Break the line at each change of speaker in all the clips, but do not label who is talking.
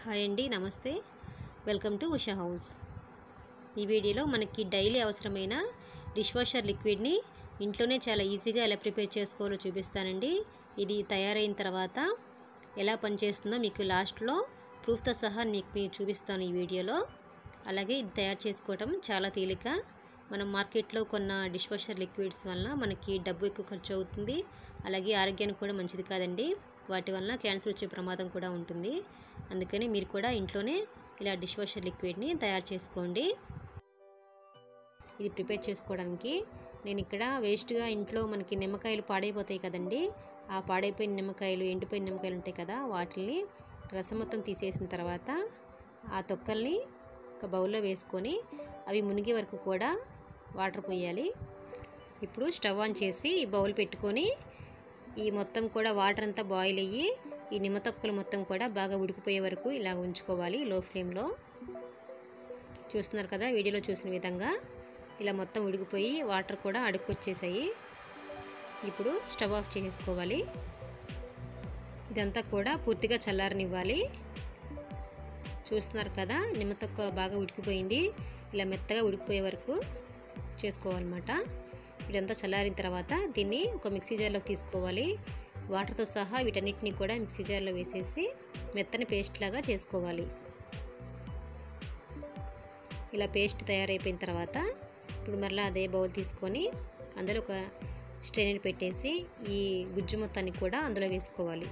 hi అండి నమస్తే welcome to Usha house ఈ వీడియోలో మనకి డైలీ అవసరమైన డిష్ వాషర్ లిక్విడ్ని ఇంట్లోనే చాలా ఈజీగా ఎలా ప్రిపేర్ చేసుకోవాలో చూపిస్తానండి ఇది తయారైన తర్వాత ఎలా పనిచేస్తుందో మీకు లాస్ట్లో ప్రూఫ్తో సహా మీకు మీకు చూపిస్తాను ఈ వీడియోలో అలాగే ఇది తయారు చేసుకోవటం చాలా తేలిక మనం మార్కెట్లో కొన్న డిష్ వాషర్ లిక్విడ్స్ వలన మనకి డబ్బు ఎక్కువ ఖర్చు అవుతుంది అలాగే ఆరోగ్యానికి కూడా మంచిది కాదండి వాటి వలన క్యాన్సర్ వచ్చే ప్రమాదం కూడా ఉంటుంది అందుకని మీరు కూడా ఇంట్లోనే ఇలా డిష్ వాషర్ లిక్విడ్ని తయారు చేసుకోండి ఇది ప్రిపేర్ చేసుకోవడానికి నేను ఇక్కడ వేస్ట్గా ఇంట్లో మనకి నిమ్మకాయలు పాడైపోతాయి కదండి ఆ పాడైపోయిన నిమ్మకాయలు ఎండిపోయిన నిమ్మకాయలు ఉంటాయి కదా వాటిని రసం మొత్తం తీసేసిన తర్వాత ఆ తొక్కల్ని ఒక బౌల్లో వేసుకొని అవి మునిగే వరకు కూడా వాటర్ పోయాలి ఇప్పుడు స్టవ్ ఆన్ చేసి ఈ బౌల్ పెట్టుకొని ఈ మొత్తం కూడా వాటర్ అంతా బాయిల్ అయ్యి ఈ నిమ్మ తొక్కలు మొత్తం కూడా బాగా ఉడికిపోయే వరకు ఇలా ఉంచుకోవాలి లో ఫ్లేమ్లో చూస్తున్నారు కదా వీడియోలో చూసిన విధంగా ఇలా మొత్తం ఉడికిపోయి వాటర్ కూడా అడుక్కొచ్చేసాయి ఇప్పుడు స్టవ్ ఆఫ్ చేసుకోవాలి ఇదంతా కూడా పూర్తిగా చల్లారనివ్వాలి చూస్తున్నారు కదా నిమ్మ తొక్క బాగా ఉడికిపోయింది ఇలా మెత్తగా ఉడికిపోయే వరకు చేసుకోవాలన్నమాట ఇదంతా చల్లారిన తర్వాత దీన్ని ఒక మిక్సీ జార్లోకి తీసుకోవాలి వాటర్తో సహా వీటన్నిటిని కూడా మిక్సీ జార్లో వేసేసి మెత్తని పేస్ట్ లాగా చేసుకోవాలి ఇలా పేస్ట్ తయారైపోయిన తర్వాత ఇప్పుడు మరలా అదే బౌల్ తీసుకొని అందులో ఒక స్ట్రైనర్ పెట్టేసి ఈ గుజ్జు మొత్తాన్ని కూడా అందులో వేసుకోవాలి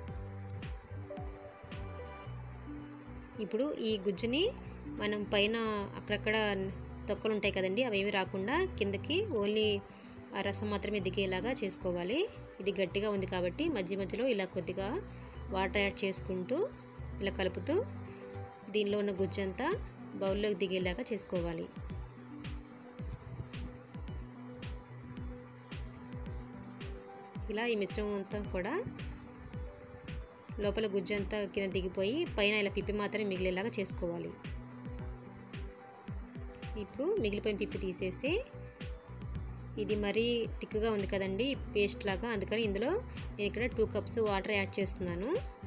ఇప్పుడు ఈ గుజ్జుని మనం పైన అక్కడక్కడ తొక్కలు ఉంటాయి కదండి అవేమి రాకుండా కిందకి ఓన్లీ ఆ రసం మాత్రమే దిగేలాగా చేసుకోవాలి ఇది గట్టిగా ఉంది కాబట్టి మధ్య మధ్యలో ఇలా కొద్దిగా వాటర్ యాడ్ చేసుకుంటూ ఇలా కలుపుతూ దీనిలో ఉన్న గుజ్జంతా బౌల్లోకి దిగేలాగా చేసుకోవాలి ఇలా ఈ మిశ్రమం అంతా కూడా లోపల గుజ్జంతా కింద దిగిపోయి పైన ఇలా పిప్పి మాత్రమే మిగిలేలాగా చేసుకోవాలి ఇప్పుడు మిగిలిపోయిన పిప్పి తీసేసి ఇది మరీ తిక్కుగా ఉంది కదండి పేస్ట్ లాగా అందుకని ఇందులో నేను ఇక్కడ టూ కప్స్ వాటర్ యాడ్ చేస్తున్నాను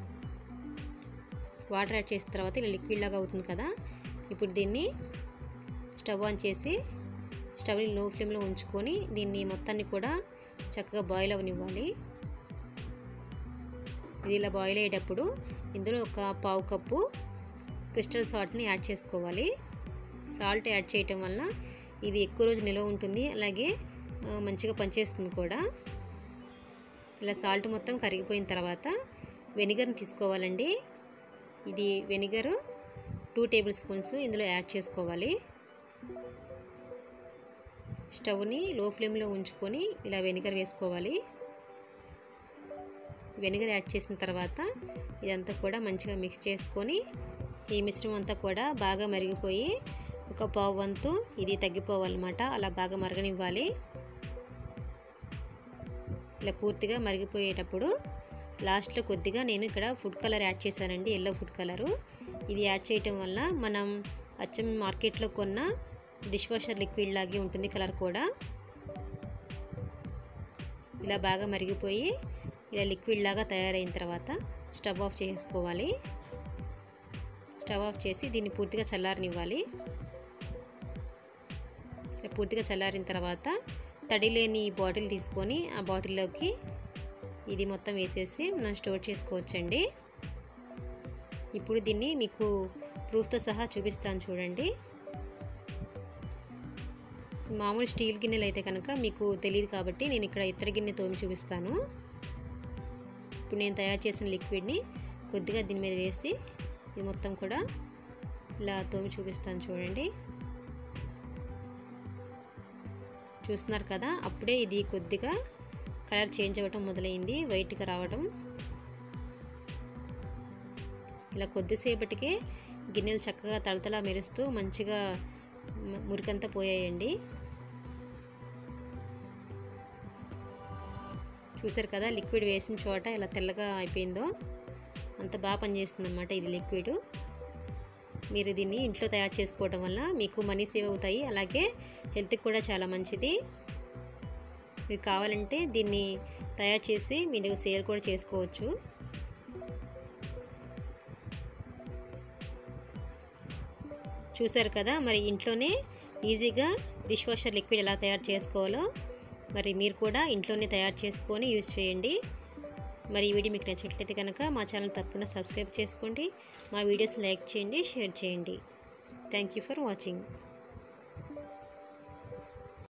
వాటర్ యాడ్ చేసిన తర్వాత ఇలా లిక్విడ్ లాగా అవుతుంది కదా ఇప్పుడు దీన్ని స్టవ్ ఆన్ చేసి స్టవ్ని లో ఫ్లేమ్లో ఉంచుకొని దీన్ని మొత్తాన్ని కూడా చక్కగా బాయిల్ అవనివ్వాలి ఇది ఇలా బాయిల్ అయ్యేటప్పుడు ఇందులో ఒక పావు కప్పు క్రిస్టల్ సాల్ట్ని యాడ్ చేసుకోవాలి సాల్ట్ యాడ్ చేయటం వల్ల ఇది ఎక్కువ రోజు నిల్వ ఉంటుంది అలాగే మంచిగా పనిచేస్తుంది కూడా ఇలా సాల్ట్ మొత్తం కరిగిపోయిన తర్వాత వెనిగర్ని తీసుకోవాలండి ఇది వెనిగరు టూ టేబుల్ స్పూన్స్ ఇందులో యాడ్ చేసుకోవాలి స్టవ్ని లో ఫ్లేమ్లో ఉంచుకొని ఇలా వెనిగర్ వేసుకోవాలి వెనిగర్ యాడ్ చేసిన తర్వాత ఇదంతా కూడా మంచిగా మిక్స్ చేసుకొని ఈ మిశ్రమం అంతా కూడా బాగా మరిగిపోయి ఒక పావు వంతు ఇది తగ్గిపోవాలన్నమాట అలా బాగా మరగనివ్వాలి ఇలా పూర్తిగా మరిగిపోయేటప్పుడు లాస్ట్లో కొద్దిగా నేను ఇక్కడ ఫుడ్ కలర్ యాడ్ చేశానండి ఎల్లో ఫుడ్ కలరు ఇది యాడ్ చేయటం వల్ల మనం అచ్చం మార్కెట్లో కొన్న డిష్ వాషర్ లిక్విడ్ లాగే ఉంటుంది కలర్ కూడా ఇలా బాగా మరిగిపోయి ఇలా లిక్విడ్ లాగా తయారైన తర్వాత స్టవ్ ఆఫ్ చేసుకోవాలి స్టవ్ ఆఫ్ చేసి దీన్ని పూర్తిగా చల్లారనివ్వాలి ఇలా పూర్తిగా చల్లారిన తర్వాత తడి లేని బాటిల్ తీసుకొని ఆ బాటిల్లోకి ఇది మొత్తం వేసేసి మనం స్టోర్ చేసుకోవచ్చండి ఇప్పుడు దీన్ని మీకు ప్రూఫ్తో సహా చూపిస్తాను చూడండి మామూలు స్టీల్ గిన్నెలు అయితే కనుక మీకు తెలియదు కాబట్టి నేను ఇక్కడ ఇత్తడి గిన్నె తోమి చూపిస్తాను ఇప్పుడు నేను తయారు చేసిన లిక్విడ్ని కొద్దిగా దీని మీద వేసి ఇది మొత్తం కూడా ఇలా తోమి చూపిస్తాను చూడండి చూస్తున్నారు కదా అప్పుడే ఇది కొద్దిగా కలర్ చేంజ్ అవ్వటం మొదలైంది వైట్గా రావడం ఇలా కొద్దిసేపటికే గిన్నెలు చక్కగా తడతలా మెరుస్తూ మంచిగా మురికంతా పోయాయండి చూసారు కదా లిక్విడ్ వేసిన చోట ఇలా తెల్లగా అయిపోయిందో అంత బాగా పనిచేస్తుంది అనమాట ఇది లిక్విడ్ మీరు దీన్ని ఇంట్లో తయారు చేసుకోవడం వల్ల మీకు మనీ సేవ్ అవుతాయి అలాగే హెల్త్కి కూడా చాలా మంచిది మీరు కావాలంటే దీన్ని తయారు చేసి మీరు సేల్ కూడా చేసుకోవచ్చు చూసారు కదా మరి ఇంట్లోనే ఈజీగా డిష్ వాషర్ లిక్విడ్ ఎలా తయారు చేసుకోవాలో మరి మీరు కూడా ఇంట్లోనే తయారు చేసుకొని యూజ్ చేయండి మరి ఈ వీడియో మీకు నచ్చినట్లయితే కనుక మా ఛానల్ తప్పకుండా సబ్స్క్రైబ్ చేసుకోండి మా వీడియోస్ లైక్ చేయండి షేర్ చేయండి థ్యాంక్ యూ ఫర్ వాచింగ్